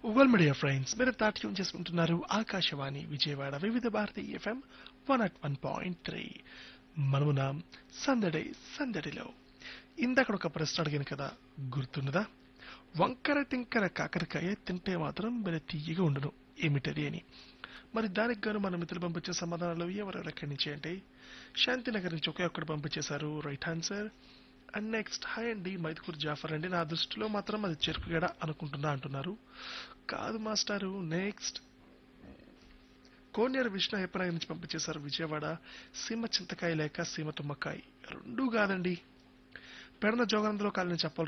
well media friends మీరు తాట్యం చేసుకుంటున్నారు Akashvani Vijayawada Vividh Bharati FM one at one point three మనమున సందడి సందడిలో ఇందాక ఒక ప్రశ్న అడిగాను కదా గుర్తున్నదా వంకర టింకర కాకరకాయ తింటే మాత్రం భలే తీయగా ఉండును ఏమిటది అని మరి దానికి గాను మన మిత్రులు పంపించే సమాధానాలు ఎవరెవరు ఎక్కడి నుంచి అంటే శాంతినగర్ నుంచి ఒకే ఒక్కడు పంపించేశారు right answer and next hi అండి మైదుకూర్ జాఫర్ అండి నా దృష్టిలో మాత్రం అది చెరుకుగడ అనుకుంటున్నా అంటున్నారు కాదు మాస్టారు నెక్స్ట్ కోనేరు విష్ణు హెప్పనాయ నుంచి పంపించేశారు విజయవాడ సీమ చింతకాయ లేక సీమ తుమ్మకాయ రెండూ కాదండి పెడన జోగానందలో కాలని చెప్పాలి